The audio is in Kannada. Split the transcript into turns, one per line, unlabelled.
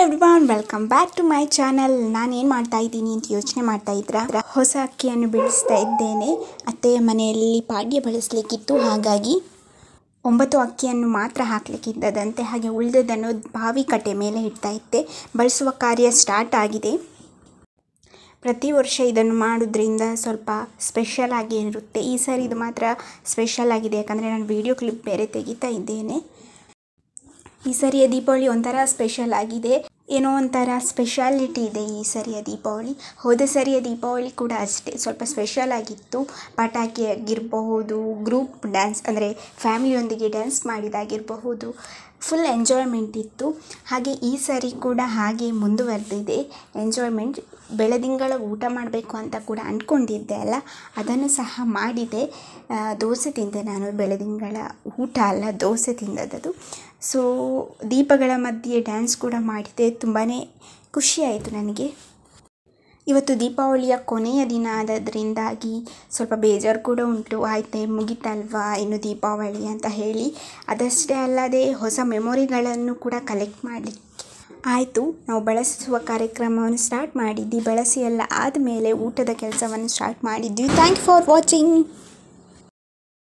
everyone welcome back to my channel ನಾನು ಏನು ಮಾಡ್ತಾ ಇದ್ದೀನಿ ಅಂತ ಯೋಚನೆ ಮಾಡ್ತಾ ಇದ್ರಾ ಹೊಸ ಅಕ್ಕಿಯನ್ನು ಬಿಡಿಸ್ತಾ ಇದ್ದೇನೆ ಅತ್ತೆಯ ಮನೆಯಲ್ಲಿ ಪಾಡ್ಯ ಬಳಸಲಿಕ್ಕಿತ್ತು ಹಾಗಾಗಿ ಒಂಬತ್ತು ಅಕ್ಕಿಯನ್ನು ಮಾತ್ರ ಹಾಕಲಿಕ್ಕಿದ್ದದಂತೆ ಹಾಗೆ ಉಳಿದದನ್ನು ಬಾವಿ ಕಟ್ಟೆ ಮೇಲೆ ಇಡ್ತಾ ಇದ್ದೆ ಬಳಸುವ ಕಾರ್ಯ ಸ್ಟಾರ್ಟ್ ಆಗಿದೆ ಪ್ರತಿ ವರ್ಷ ಇದನ್ನು ಮಾಡೋದ್ರಿಂದ ಸ್ವಲ್ಪ ಸ್ಪೆಷಲ್ ಆಗಿ ಇರುತ್ತೆ ಈ ಸಾರಿ ಇದು ಮಾತ್ರ ಸ್ಪೆಷಲ್ ಆಗಿದೆ ಯಾಕಂದರೆ ನಾನು ವಿಡಿಯೋ ಕ್ಲಿಪ್ ಬೇರೆ ತೆಗಿತಾ ಇದ್ದೇನೆ ಈ ಸರಿಯ ದೀಪಾವಳಿ ಒಂಥರ ಸ್ಪೆಷಲ್ ಆಗಿದೆ ಏನೋ ಒಂಥರ ಸ್ಪೆಷಾಲಿಟಿ ಇದೆ ಈ ಸರಿಯ ದೀಪಾವಳಿ ಹೋದ ಸರಿಯ ದೀಪಾವಳಿ ಕೂಡ ಅಷ್ಟೇ ಸ್ವಲ್ಪ ಸ್ಪೆಷಲ್ ಆಗಿತ್ತು ಪಟಾಕಿ ಆಗಿರಬಹುದು ಗ್ರೂಪ್ ಡ್ಯಾನ್ಸ್ ಅಂದರೆ ಫ್ಯಾಮಿಲಿಯೊಂದಿಗೆ ಡ್ಯಾನ್ಸ್ ಮಾಡಿದಾಗಿರಬಹುದು ಫುಲ್ ಎಂಜಾಯ್ಮೆಂಟ್ ಇತ್ತು ಹಾಗೆ ಈ ಸರಿ ಕೂಡ ಹಾಗೆ ಮುಂದುವರೆದಿದೆ ಎಂಜಾಯ್ಮೆಂಟ್ ಬೆಳದಿಂಗಳ ಊಟ ಮಾಡಬೇಕು ಅಂತ ಕೂಡ ಅಂದ್ಕೊಂಡಿದ್ದೆ ಅಲ್ಲ ಅದನ್ನು ಸಹ ಮಾಡಿದೆ ಆ, ದೋಸೆ ತಿಂದೆ ನಾನು ಬೆಳದಿಂಗಳ ಊಟ ಅಲ್ಲ ದೋಸೆ ತಿಂದದ್ದು ಸೊ ದೀಪಗಳ ಮಧ್ಯೆ ಡ್ಯಾನ್ಸ್ ಕೂಡ ಮಾಡಿದೆ ತುಂಬಾ ಖುಷಿಯಾಯಿತು ನನಗೆ ಇವತ್ತು ದೀಪಾವಳಿಯ ಕೊನೆಯ ದಿನ ಆದದ್ರಿಂದಾಗಿ ಸ್ವಲ್ಪ ಬೇಜಾರು ಕೂಡ ಉಂಟು ಆಯ್ತೆ ಮುಗಿತಲ್ವಾ ಇನ್ನು ದೀಪಾವಳಿ ಅಂತ ಹೇಳಿ ಅದಷ್ಟೇ ಅಲ್ಲದೆ ಹೊಸ ಮೆಮೊರಿಗಳನ್ನು ಕೂಡ ಕಲೆಕ್ಟ್ ಮಾಡಲಿಕ್ಕೆ ಆಯಿತು ನಾವು ಬಳಸುವ ಕಾರ್ಯಕ್ರಮವನ್ನು ಸ್ಟಾರ್ಟ್ ಮಾಡಿದ್ವಿ ಬಳಸಿ ಎಲ್ಲ ಆದಮೇಲೆ ಊಟದ ಕೆಲಸವನ್ನು ಸ್ಟಾರ್ಟ್ ಮಾಡಿದ್ವಿ ಥ್ಯಾಂಕ್ ಯು ಫಾರ್ ವಾಚಿಂಗ್